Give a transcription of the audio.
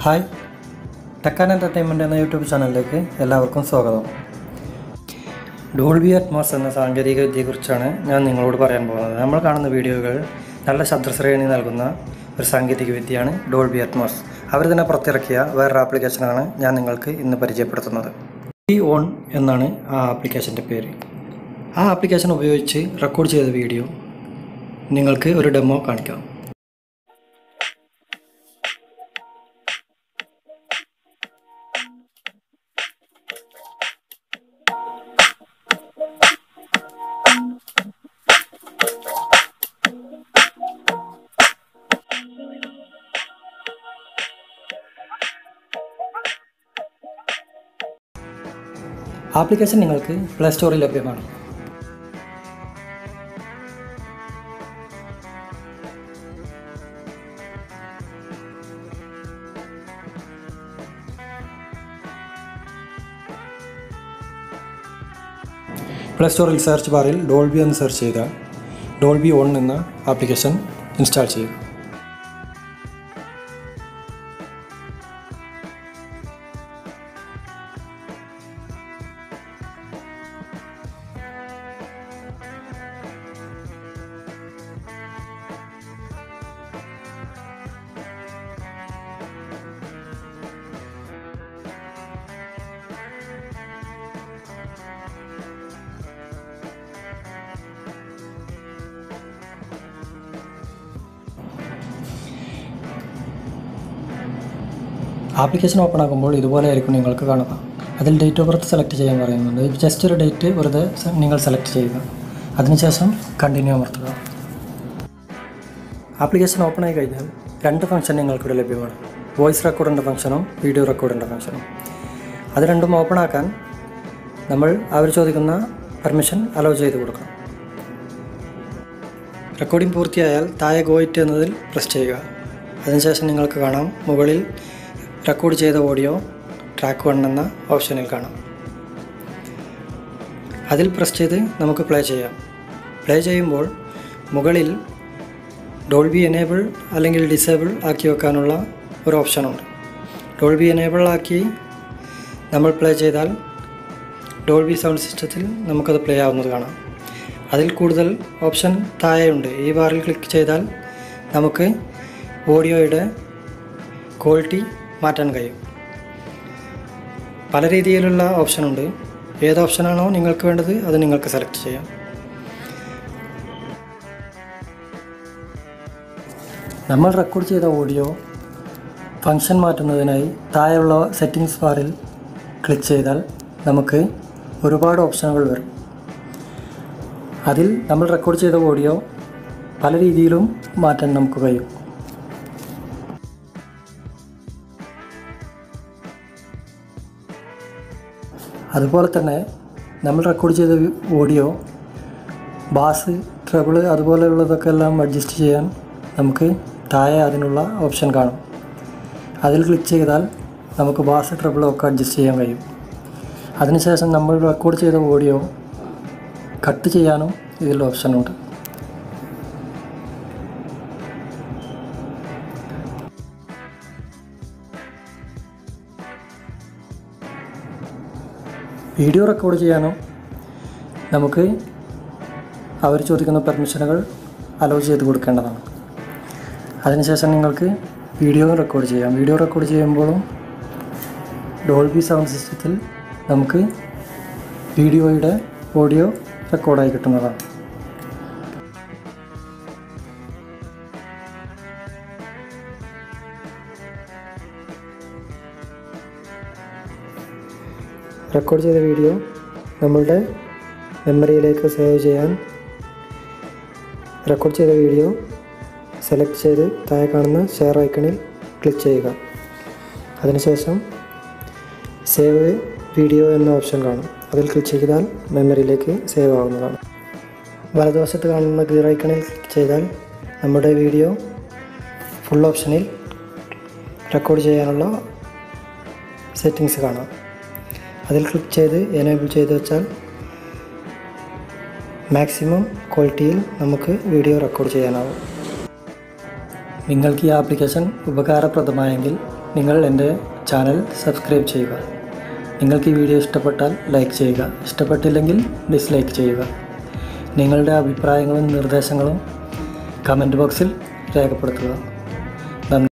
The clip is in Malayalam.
ഹായ് ടെക്കാൻ എൻ്റർടൈൻമെൻറ്റ് എന്ന യൂട്യൂബ് ചാനലിലേക്ക് എല്ലാവർക്കും സ്വാഗതം ഡോൾബി അറ്റ്മോസ് എന്ന സാങ്കേതിക വിദ്യയെക്കുറിച്ചാണ് ഞാൻ നിങ്ങളോട് പറയാൻ പോകുന്നത് നമ്മൾ കാണുന്ന വീഡിയോകൾ നല്ല ശബ്ദശ്രേണി നൽകുന്ന ഒരു സാങ്കേതിക വിദ്യയാണ് ഡോൾബി അറ്റ്മോസ് അവർ തന്നെ പുറത്തിറക്കിയ വേറൊരു ആപ്ലിക്കേഷനാണ് ഞാൻ നിങ്ങൾക്ക് ഇന്ന് പരിചയപ്പെടുത്തുന്നത് ഡി ഓൺ എന്നാണ് ആ ആപ്ലിക്കേഷൻ്റെ പേര് ആ ആപ്ലിക്കേഷൻ ഉപയോഗിച്ച് റെക്കോർഡ് ചെയ്ത വീഡിയോ നിങ്ങൾക്ക് ഒരു ഡെമോ കാണിക്കാം ആപ്ലിക്കേഷൻ നിങ്ങൾക്ക് പ്ലേ സ്റ്റോറിൽ ലഭ്യമാണ് പ്ലേ സ്റ്റോറിൽ സെർച്ച് ബാറിൽ ഡോൾബി എന്ന് സെർച്ച് ചെയ്താൽ ഡോൾബി ഓൺ എന്ന ആപ്ലിക്കേഷൻ ഇൻസ്റ്റാൾ ചെയ്യും ആപ്ലിക്കേഷൻ ഓപ്പൺ ആക്കുമ്പോൾ ഇതുപോലെ ആയിരിക്കും നിങ്ങൾക്ക് കാണുക അതിൽ ഡേറ്റ് ഓഫ് ബർത്ത് സെലക്ട് ചെയ്യാൻ പറയുന്നുണ്ട് ജസ്റ്റ് ഒരു ഡേറ്റ് വെറുതെ സ- നിങ്ങൾ സെലക്ട് ചെയ്യുക അതിനുശേഷം കണ്ടിന്യൂ അമർത്തുക ആപ്ലിക്കേഷൻ ഓപ്പൺ ആയി കഴിഞ്ഞാൽ രണ്ട് ഫംഗ്ഷൻ നിങ്ങൾക്കിവിടെ ലഭ്യമാണ് വോയിസ് റെക്കോർഡിൻ്റെ ഫംഗ്ഷനും വീഡിയോ റെക്കോർഡിൻ്റെ ഫംഗ്ഷനും അത് രണ്ടും ഓപ്പൺ ആക്കാൻ നമ്മൾ അവർ ചോദിക്കുന്ന പെർമിഷൻ അലോ ചെയ്ത് കൊടുക്കണം റെക്കോർഡിംഗ് പൂർത്തിയായാൽ താഴെ ഗോയിറ്റ് എന്നതിൽ പ്രസ് ചെയ്യുക അതിനുശേഷം നിങ്ങൾക്ക് കാണാം മുകളിൽ റെക്കോർഡ് ചെയ്ത ഓഡിയോ ട്രാക്ക് വൺ എന്ന ഓപ്ഷനിൽ കാണാം അതിൽ പ്രസ് ചെയ്ത് നമുക്ക് പ്ലേ ചെയ്യാം പ്ലേ ചെയ്യുമ്പോൾ മുകളിൽ ഡോൾബി എനേബിൾ അല്ലെങ്കിൽ ഡിസേബിൾ ആക്കി വെക്കാനുള്ള ഒരു ഓപ്ഷനുണ്ട് ഡോൾബി എനേബിൾ ആക്കി നമ്മൾ പ്ലേ ചെയ്താൽ ഡോൾബി സൗണ്ട് സിസ്റ്റത്തിൽ നമുക്കത് പ്ലേ ആവുന്നത് കാണാം അതിൽ കൂടുതൽ ഓപ്ഷൻ താഴെയുണ്ട് ഈ ബാറിൽ ക്ലിക്ക് ചെയ്താൽ നമുക്ക് ഓഡിയോയുടെ ക്വാളിറ്റി മാറ്റാൻ കഴിയും പല രീതിയിലുള്ള ഓപ്ഷനുണ്ട് ഏത് ഓപ്ഷനാണോ നിങ്ങൾക്ക് വേണ്ടത് അത് നിങ്ങൾക്ക് സെലക്ട് ചെയ്യാം നമ്മൾ റെക്കോർഡ് ചെയ്ത ഓഡിയോ ഫങ്ഷൻ മാറ്റുന്നതിനായി താഴെയുള്ള സെറ്റിംഗ്സ് ബാറിൽ ക്ലിക്ക് ചെയ്താൽ നമുക്ക് ഒരുപാട് ഓപ്ഷനുകൾ വരും അതിൽ നമ്മൾ റെക്കോർഡ് ചെയ്ത ഓഡിയോ പല രീതിയിലും മാറ്റാൻ നമുക്ക് കഴിയും അതുപോലെ തന്നെ നമ്മൾ റെക്കോർഡ് ചെയ്ത ഓഡിയോ ബാസ് ട്രബിള് അതുപോലെയുള്ളതൊക്കെ എല്ലാം അഡ്ജസ്റ്റ് ചെയ്യാൻ നമുക്ക് താഴെ അതിനുള്ള ഓപ്ഷൻ കാണും അതിൽ ക്ലിക്ക് ചെയ്താൽ നമുക്ക് ബാസ് ട്രബിളും ഒക്കെ അഡ്ജസ്റ്റ് ചെയ്യാൻ കഴിയും അതിനുശേഷം നമ്മൾ റെക്കോർഡ് ചെയ്ത ഓഡിയോ കട്ട് ചെയ്യാനും ഇതിൽ ഓപ്ഷനുണ്ട് വീഡിയോ റെക്കോർഡ് ചെയ്യാനും നമുക്ക് അവർ ചോദിക്കുന്ന പെർമിഷനുകൾ അലോ ചെയ്ത് കൊടുക്കേണ്ടതാണ് അതിനുശേഷം നിങ്ങൾക്ക് വീഡിയോ റെക്കോർഡ് ചെയ്യാം വീഡിയോ റെക്കോർഡ് ചെയ്യുമ്പോഴും ഡോൾബി സൗണ്ട് സിസ്റ്റത്തിൽ നമുക്ക് വീഡിയോയുടെ ഓഡിയോ റെക്കോർഡായി കിട്ടുന്നതാണ് റെക്കോർഡ് ചെയ്ത വീഡിയോ നമ്മളുടെ മെമ്മറിയിലേക്ക് സേവ് ചെയ്യാൻ റെക്കോർഡ് ചെയ്ത വീഡിയോ സെലക്ട് ചെയ്ത് താഴെ കാണുന്ന ഷെയർ ഐക്കണിൽ ക്ലിക്ക് ചെയ്യുക അതിനുശേഷം സേവ് വീഡിയോ എന്ന ഓപ്ഷൻ കാണും അതിൽ ക്ലിക്ക് ചെയ്താൽ മെമ്മറിയിലേക്ക് സേവ് ആവുന്നതാണ് വലതുവശത്ത് കാണുന്ന ഗീർ ഐക്കണിൽ ക്ലിക്ക് ചെയ്താൽ നമ്മുടെ വീഡിയോ ഫുൾ ഓപ്ഷനിൽ റെക്കോർഡ് ചെയ്യാനുള്ള സെറ്റിങ്സ് കാണാം അതിൽ ക്ലിക്ക് ചെയ്ത് എനേബിൾ ചെയ്ത് വെച്ചാൽ മാക്സിമം ക്വാളിറ്റിയിൽ നമുക്ക് വീഡിയോ റെക്കോർഡ് ചെയ്യാനാവും നിങ്ങൾക്ക് ഈ ആപ്ലിക്കേഷൻ ഉപകാരപ്രദമായെങ്കിൽ നിങ്ങൾ എൻ്റെ ചാനൽ സബ്സ്ക്രൈബ് ചെയ്യുക നിങ്ങൾക്ക് ഈ വീഡിയോ ഇഷ്ടപ്പെട്ടാൽ ലൈക്ക് ചെയ്യുക ഇഷ്ടപ്പെട്ടില്ലെങ്കിൽ ഡിസ്ലൈക്ക് ചെയ്യുക നിങ്ങളുടെ അഭിപ്രായങ്ങളും നിർദ്ദേശങ്ങളും കമൻറ്റ് ബോക്സിൽ രേഖപ്പെടുത്തുക നന്ദി